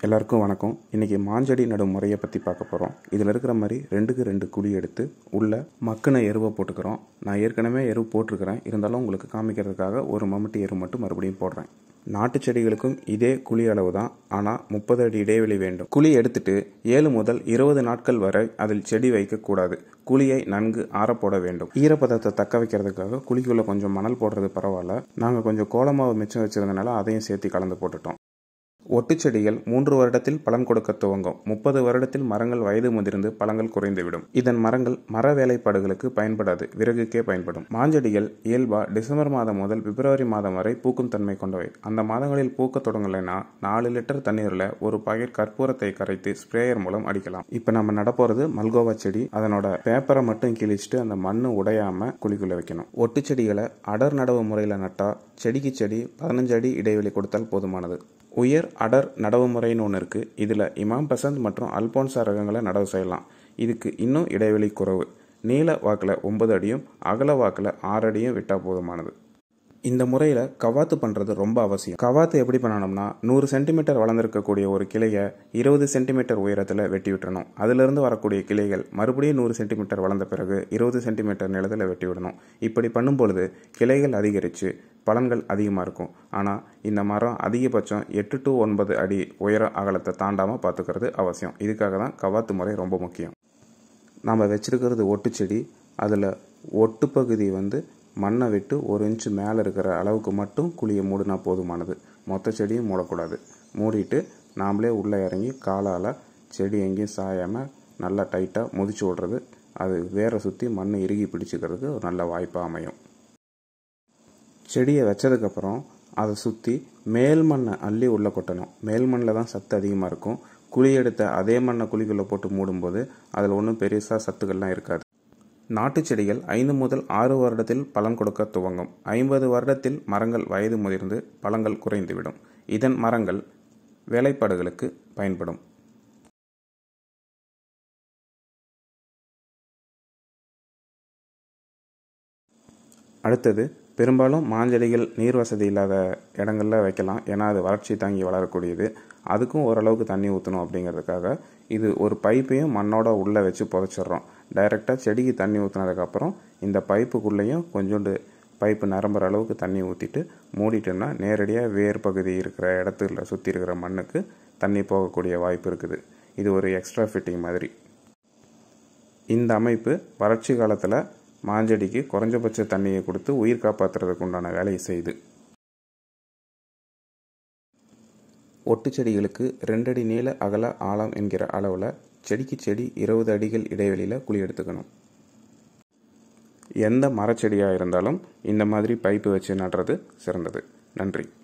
எல்லாருக்கும் வணக்கம் இன்றைக்கி மாஞ்செடி நடும் முறையை பற்றி பார்க்க போகிறோம் இதில் இருக்கிற மாதிரி ரெண்டுக்கு ரெண்டு குழி எடுத்து உள்ள மக்கின எருவை போட்டுக்கிறோம் நான் ஏற்கனவே எரு போட்டிருக்கிறேன் இருந்தாலும் உங்களுக்கு காமிக்கிறதுக்காக ஒரு மம்முட்டி எரு மட்டும் மறுபடியும் போடுறேன் நாட்டு செடிகளுக்கும் இதே குழி அளவு தான் ஆனால் முப்பது அடி இடைவெளி வேண்டும் குழி எடுத்துட்டு ஏழு முதல் இருபது நாட்கள் வரை அதில் செடி வைக்கக்கூடாது குழியை நன்கு ஆறப்போட வேண்டும் ஈரப்பதத்தை தக்க வைக்கிறதுக்காக குழிக்குள்ள கொஞ்சம் மணல் போடுறது பரவாயில்ல நாங்கள் கொஞ்சம் கோலமாவு மிச்சம் வச்சிருந்தனால அதையும் சேர்த்து கலந்து போட்டுட்டோம் ஒட்டுச் செடிகள் மூன்று வருடத்தில் பலன் கொடுக்க துவங்கும் முப்பது வருடத்தில் மரங்கள் வயது முதிர்ந்து பழங்கள் குறைந்துவிடும் இதன் மரங்கள் மர வேலைப்பாடுகளுக்கு பயன்படாது விறகுக்கே பயன்படும் மாஞ்செடிகள் இயல்பா டிசம்பர் மாதம் முதல் பிப்ரவரி மாதம் வரை பூக்கும் தன்மை கொண்டவை அந்த மாதங்களில் பூக்க தொடங்கலைன்னா நாலு லிட்டர் தண்ணீரில் ஒரு பாக்கெட் கற்பூரத்தை கரைத்து ஸ்ப்ரேயர் மூலம் அடிக்கலாம் இப்போ நம்ம நடப்போறது மல்கோவா செடி அதனோட பேப்பரை மட்டும் கிழிச்சிட்டு அந்த மண்ணு உடையாம குழிக்குள்ள வைக்கணும் ஒட்டு செடிகளை அடர் நடவு முறையில் நட்டா செடிக்கு செடி பதினஞ்சு அடி இடைவெளி கொடுத்தால் போதுமானது உயர் அடர் நடவு முறைன்னு ஒன்று இருக்குது இதில் இமாம் பசந்த் மற்றும் அல்போன்சா ரகங்களை நடவு செய்யலாம் இதுக்கு இன்னும் இடைவெளி குறைவு நீள வாக்கில் ஒன்பது அடியும் அகல வாக்கில் ஆறு அடியும் விட்டால் போதுமானது இந்த முறையில் கவாத்து பண்ணுறது ரொம்ப அவசியம் கவாத்து எப்படி பண்ணணும்னா நூறு சென்டிமீட்டர் வளர்ந்துருக்கக்கூடிய ஒரு கிளையை இருபது சென்டிமீட்டர் உயரத்தில் வெட்டி விட்டுறணும் அதிலிருந்து வரக்கூடிய கிளைகள் மறுபடியும் நூறு சென்டிமீட்டர் வளர்ந்த பிறகு இருபது சென்டிமீட்டர் நிலத்தில் வெட்டி விடணும் இப்படி பண்ணும் பொழுது கிளைகள் அதிகரித்து பலன்கள் அதிகமாக இருக்கும் ஆனால் இந்த மரம் அதிகபட்சம் எட்டு டு ஒன்பது அடி உயர அகலத்தை தாண்டாமல் பார்த்துக்கிறது அவசியம் இதுக்காக தான் கவாத்து முறை ரொம்ப முக்கியம் நம்ம வச்சிருக்கிறது ஒட்டு செடி அதில் ஒட்டு பகுதி வந்து மண்ணை விட்டு ஒரு இன்ச்சு மேலே இருக்கிற அளவுக்கு மட்டும் குழியை மூடினா போதுமானது மொத்த செடியும் மூடக்கூடாது மூடிட்டு நாமளே உள்ளே இறங்கி காலால் செடி எங்கேயும் சாயாமல் நல்லா டைட்டாக முதிச்சு விடுறது அது வேரை சுற்றி மண் இறுகி பிடிச்சிக்கிறதுக்கு ஒரு நல்ல வாய்ப்பாக அமையும் செடியை வச்சதுக்கப்புறம் அதை சுற்றி மேல் மண்ணை அள்ளி உள்ளே கொட்டணும் மேல் மண்ணில் தான் சத்து அதிகமாக இருக்கும் குழி எடுத்த அதே மண்ணை குழிக்குள்ளே போட்டு மூடும்போது அதில் ஒன்றும் பெருசாக சத்துக்கள்லாம் இருக்காது நாட்டு செடிகள் ஐந்து முதல் ஆறு வருடத்தில் பலன் கொடுக்க துவங்கும் ஐம்பது வருடத்தில் மரங்கள் வயது முதிர்ந்து பழங்கள் குறைந்துவிடும் இதன் மரங்கள் வேலைப்பாடுகளுக்கு பயன்படும் அடுத்தது பெரும்பாலும் மாஞ்செடிகள் நீர் வசதி இல்லாத இடங்களில் வைக்கலாம் ஏன்னா அது வறட்சி தாங்கி வளரக்கூடியது அதுக்கும் ஓரளவுக்கு தண்ணி ஊற்றணும் அப்படிங்கிறதுக்காக இது ஒரு பைப்பையும் மண்ணோட உள்ளே வச்சு புதைச்சிட்றோம் டைரெக்டாக செடிக்கு தண்ணி ஊற்றினதுக்கப்புறம் இந்த பைப்புக்குள்ளேயும் கொஞ்சோண்டு பைப்பு நிரம்புற அளவுக்கு தண்ணி ஊற்றிட்டு மூடிட்டோம்னா நேரடியாக வேர் பகுதி இருக்கிற இடத்துல சுற்றி இருக்கிற மண்ணுக்கு தண்ணி போகக்கூடிய வாய்ப்பு இருக்குது இது ஒரு எக்ஸ்ட்ரா ஃபிட்டிங் மாதிரி இந்த அமைப்பு வறட்சி காலத்தில் மாஞ்செடிக்கு குறைஞ்சபட்ச தண்ணியை கொடுத்து உயிர் காப்பாற்றுறதுக்கு உண்டான வேலையை செய்யுது ஒட்டு செடிகளுக்கு ரெண்டடி நீள அகல ஆழம் என்கிற அளவில் செடிக்கு செடி இருபது அடிகள் இடைவெளியில் குழி எடுத்துக்கணும் எந்த மரச்செடியாக இருந்தாலும் இந்த மாதிரி பைப்பு வச்சு நடுறது சிறந்தது நன்றி